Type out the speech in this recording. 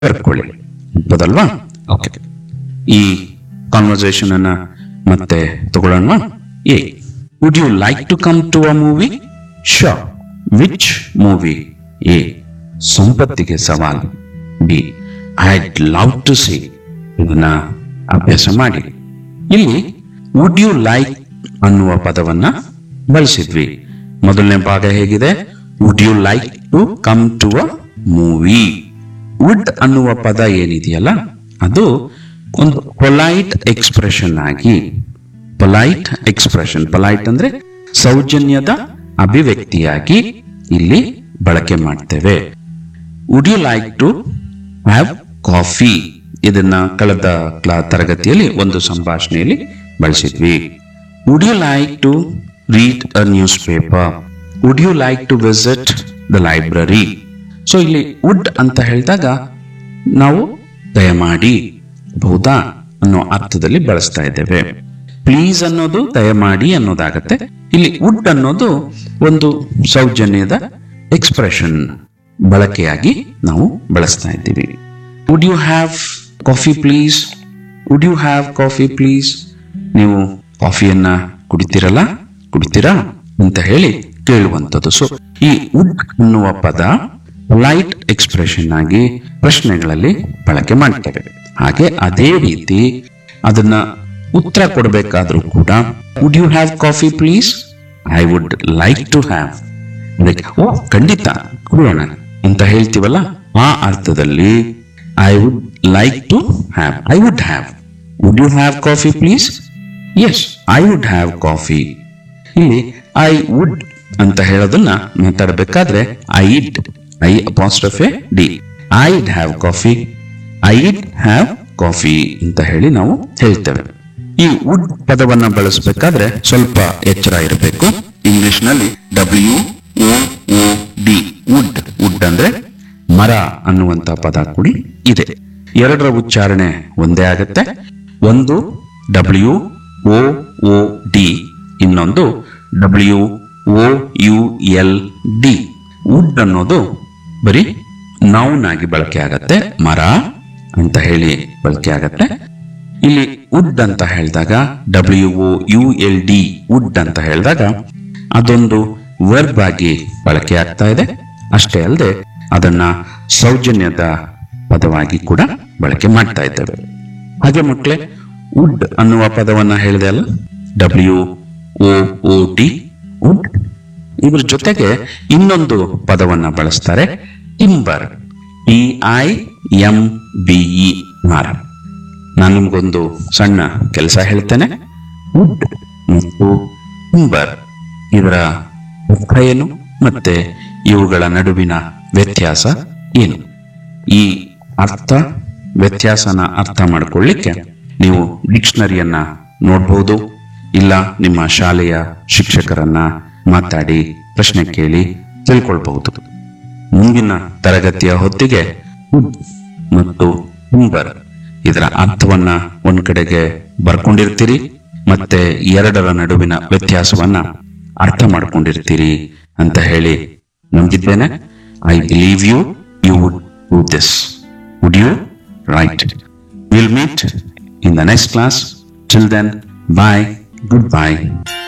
ಬರ್ಕೊಳ್ಳಿ ಹೌದಲ್ವಾ ಓಕೆ ಈ ಕಾನ್ವರ್ಸೇಷನ್ ಅನ್ನ ಮತ್ತೆ ತಗೊಳ್ಳೋಣ A would you like to come to a movie show which movie A Sampattige Savalu B I'd love to C ಇದನ್ನ ಅಭ್ಯಾಸ ಮಾಡಿ ಇಲ್ಲಿ ವುಡ್ ಯು ಲೈಕ್ ಅನ್ನುವ ಪದವನ್ನ ಬಳಸಿದ್ವಿ ಮೊದಲನೇ ಭಾಗ ಹೇಗಿದೆ would you like to come to a movie would ಅನ್ನುವ ಪದ ಏನಿದೆಯಲ್ಲ ಅದು ಒಂದು ಪೊಲೈಟ್ ಎಕ್ಸ್ಪ್ರೆಷನ್ ಆಗಿ ಪೊಲೈಟ್ ಎಕ್ಸ್ಪ್ರೆಷನ್ ಪೊಲೈಟ್ ಅಂದ್ರೆ ಸೌಜನ್ಯದ ಅಭಿವ್ಯಕ್ತಿಯಾಗಿ ಇಲ್ಲಿ ಬಳಕೆ ಮಾಡ್ತೇವೆ would you like to have coffee ಇದನ್ನ ಕಳೆದ ಕ್ಲಾ ತರಗತಿಯಲ್ಲಿ ಒಂದು ಸಂಭಾಷಣೆಯಲ್ಲಿ ಬಳಸಿದ್ವಿ would you like to read a newspaper would you like to visit the library so ಇಲ್ಲಿ ವುಡ್ ಅಂತ ಹೇಳಿದಾಗ ನಾವು ದಯಮಾಡಿ ಬಹುದಾ ಅನ್ನೋ ಅರ್ಥದಲ್ಲಿ ಬಳಸ್ತಾ ಇದ್ದೇವೆ ಪ್ಲೀಸ್ ಅನ್ನೋದು ದಯಮಾಡಿ ಅನ್ನೋದಾಗತ್ತೆ ಇಲ್ಲಿ ವುಡ್ ಅನ್ನೋದು ಒಂದು ಸೌಜನ್ಯದ ಎಕ್ಸ್ಪ್ರೆಷನ್ ಬಳಕೆಯಾಗಿ ನಾವು ಬಳಸ್ತಾ ಇದ್ದೀವಿ would you have coffee please would you have coffee please ನೀವು ಕಾಫಿಯನ್ನ ಕುಡಿತೀರಲ್ಲ ಕುಡಿತೀರಾ ಅಂತ ಹೇಳಿ ಕೇಳುವಂಥದ್ದು ಸೊ ಈ ವುಡ್ ಅನ್ನುವ ಪದ ಲೈಟ್ ಎಕ್ಸ್ಪ್ರೆಷನ್ ಆಗಿ ಪ್ರಶ್ನೆಗಳಲ್ಲಿ ಬಳಕೆ ಮಾಡ್ತೇವೆ ಹಾಗೆ ಅದೇ ರೀತಿ ಅದನ್ನ ಉತ್ತರ ಕೊಡಬೇಕಾದ್ರೂ ಕೂಡ would you have coffee please I would like to have ಅದಕ್ಕೆ ಓ ಖಂಡಿತ ಕುಡಿಯೋಣ ಅಂತ ಹೇಳ್ತೀವಲ್ಲ ಆ ಅರ್ಥದಲ್ಲಿ I would like to have I would have would you have coffee please yes I would have coffee ಇಲ್ಲಿ ಐ ವುಡ್ ಅಂತ ಹೇಳೋದನ್ನ ಮಾತಾಡಬೇಕಾದ್ರೆ I I'd I apostrophe D I'd have coffee I'd have coffee ಅಂತ ಹೇಳಿ ನಾವು ಹೇಳ್ತೇವೆ ಈ wood ಪದವನ್ನ ಬಳಸಬೇಕಾದ್ರೆ ಸ್ವಲ್ಪ ಎಚ್ಚರ ಇರಬೇಕು ಇಂಗ್ಲಿಷ್ ನಲ್ಲಿ W O O D wood wood ಅಂದ್ರೆ ಮರ ಅನ್ನುವಂತ ಪದ ಕೂಡಿ ಇದೆ ಎರಡರ ಉಚ್ಚಾರಣೆ ಒಂದೇ ಆಗತ್ತೆ ಒಂದು ಡಬ್ಲ್ಯೂ ಓ ಓ ಡಿ ಇನ್ನೊಂದು W O U L D wood ಅನ್ನೋದು ಬರೀ ನೌನ್ ಆಗಿ ಬಳಕೆ ಆಗತ್ತೆ ಮರ ಅಂತ ಹೇಳಿ ಬಳಕೆ ಆಗತ್ತೆ ಇಲ್ಲಿ ವುಡ್ ಅಂತ ಹೇಳಿದಾಗ W O U L D would ಅಂತ ಹೇಳಿದಾಗ ಅದೊಂದು ವರ್ಬ್ ಆಗಿ ಬಳಕೆ ಆಗ್ತಾ ಇದೆ ಅಷ್ಟೇ ಅಲ್ಲದೆ ಅದನ್ನ ಸೌಜನ್ಯದ ಪದವಾಗಿ ಕೂಡ ಬಳಕೆ ಮಾಡ್ತಾ ಇದ್ದೇವೆ ಹಾಗೆ ಮಕ್ಕಳೇ ವುಡ್ ಅನ್ನುವ ಪದವನ್ನ ಹೇಳಿದೆ ಅಲ್ಲ W O O D wood ಇದ್ರ ಜೊತೆಗೆ ಇನ್ನೊಂದು ಪದವನ್ನ ಬಳಸ್ತಾರೆ timber T I M B E ಮರ ನಾನು ನಿಮ್ಗೊಂದು ಸಣ್ಣ ಕೆಲಸ ಹೇಳ್ತೇನೆ ವುಡ್ ಮತ್ತು ಟಿಂಬರ್ ಇದರ ಅರ್ಥ ಏನು ಮತ್ತೆ ಇವುಗಳ ನಡುವಿನ ವ್ಯತ್ಯಾಸ ಏನು ಈ ಅರ್ಥ ವ್ಯತ್ಯಾಸನ ಅರ್ಥ ಮಾಡ್ಕೊಳ್ಳಿಕ್ಕೆ ನೀವು ಡಿಕ್ಷನರಿಯನ್ನ ನೋಡ್ಬೋದು ಇಲ್ಲ ನಿಮ್ಮ ಶಾಲೆಯ ಶಿಕ್ಷಕರನ್ನ ಮಾತಾಡಿ ಪ್ರಶ್ನೆ ಕೇಳಿ ತಿಳ್ಕೊಳ್ಬಹುದು ಮುಂದಿನ ತರಗತಿಯ ಹೊತ್ತಿಗೆ ವುಡ್ ಮತ್ತು ಟಿಂಬರ್ ಇದರ ಅರ್ಥವನ್ನ ಒಂದ್ ಕಡೆಗೆ ಬರ್ಕೊಂಡಿರ್ತೀರಿ ಮತ್ತೆ ಎರಡರ ನಡುವಿನ ವ್ಯತ್ಯಾಸವನ್ನ ಅರ್ಥ ಮಾಡ್ಕೊಂಡಿರ್ತೀರಿ ಅಂತ ಹೇಳಿ ನಂಬಿದ್ದೇನೆ I believe you you would do this would you right will meet in the next class till then bye good bye